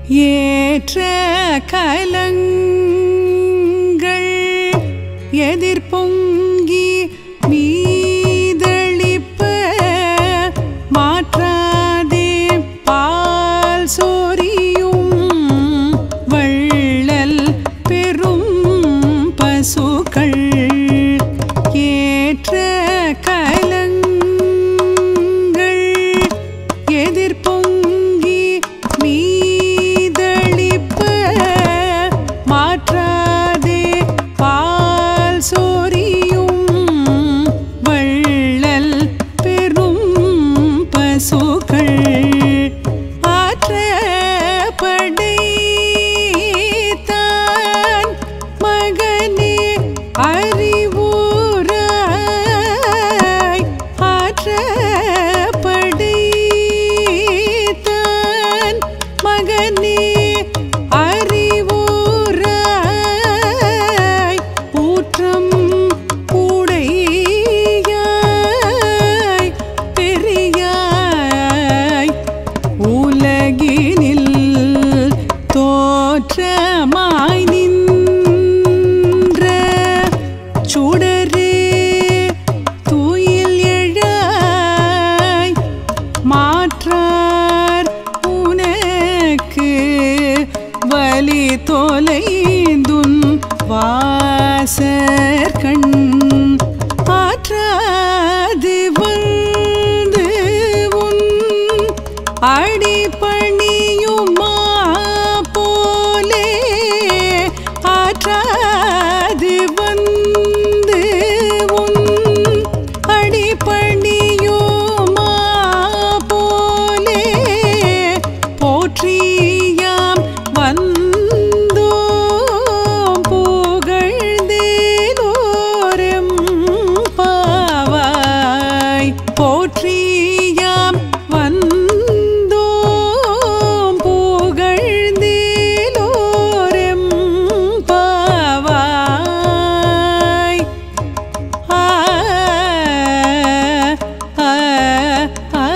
ஏற்ற கலங்கள் எதிர்பொங்கி மீதளிப்ப மாற்றாதே பால் சொரியும் வள்ளல் பெரும் பசுக்கள் ஏற்ற கலங்கள் எதிர்பொங்கி மீதளிப்ப மாற்றாதே பால் சொரியும் வள்ளல் பெரும் பசுக்கள் ஆற்றப்படைத்தான் மகனே அறிவுராய் ஆற்றப்படைத்தான் மகனே அறிவுராய் ஊற்றம் உடையாய் பெரியாய் உலகினில் தோற்றமாய் நின்ற சுடரே துயில் எழாய் மாற்றார் உனக்கு வலி தொலைந்துன் வாசற்கண் ஆற்றாது வந்து உன் அடிபணியுமா போலே ஆற்றாது வந்து உன் அடிபணியுமா போலே போற்றியாம் வந்தோம் புகழ்ந்தேலோரம் பாவாய் போற்றியாம் வந்தோம் புகழ்ந்தேலோரம் பாவாய் ஆ ஆ ஆ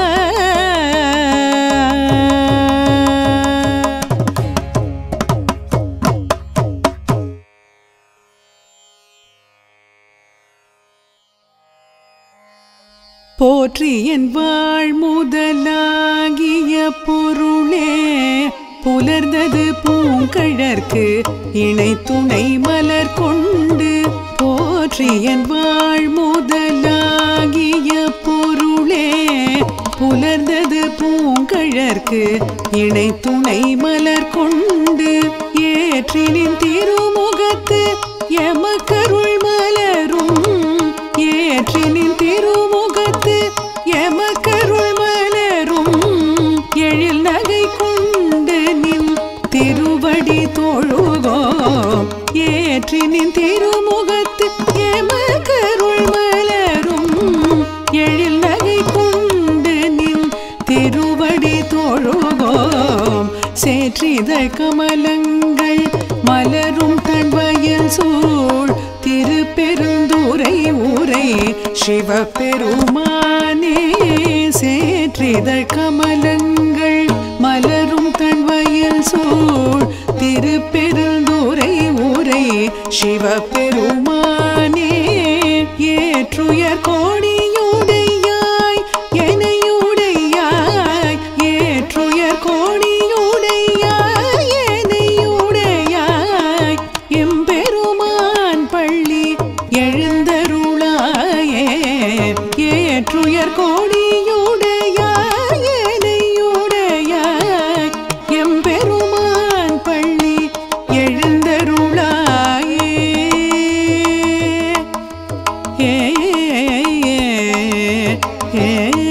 போற்றி என் வாழ் முதலாகிய பொருளே புலர்ந்தது பூங்கழற்கு இணை துணை மலர் கொண்டு போற்றி என் வாழ் முதலாகிய பொருளே புலர்ந்தது பூங்கழற்கு இணை துணை மலர் கொண்டு ஏற்றினின் திருமுகத்து எமக்கருள் மலரும் ஏற்றினின் திருமுகத்து எமக்கருள் மலரும் எழில் நகை கொண்டு நின் திருவடி தொழுகோம் ஏற்றினின் திருமுகத்து எமக்கருள் மலரும் எழில் நகை கொண்டு நின் திருவடி தொழுகோம் சேற்றிதழ் கமலங்கள் மலரும் தன்வயல் சூழ் திருப்பெருந்துரை ஊரை சிவபெருமானே சேற்றிதழ் கமலங்கள் மலரும் தன்வயல் சூழ் திருப்பெருந்துரை ஊரை சிவபெருமானே ஏற்றுயர் கோடியுடையாய் எனையுடையாய் ஏற்றுயர் கோடியுடையாய் எனையுடையாய் எம்பெருமான் பள்ளி எழுந்தருளாயே ஏற்றுயர் கோடியுடையாய் எனையுடையாய் எம்பெருமான் பள்ளி எழுந்தருளாயே ஏ ஏ ஏ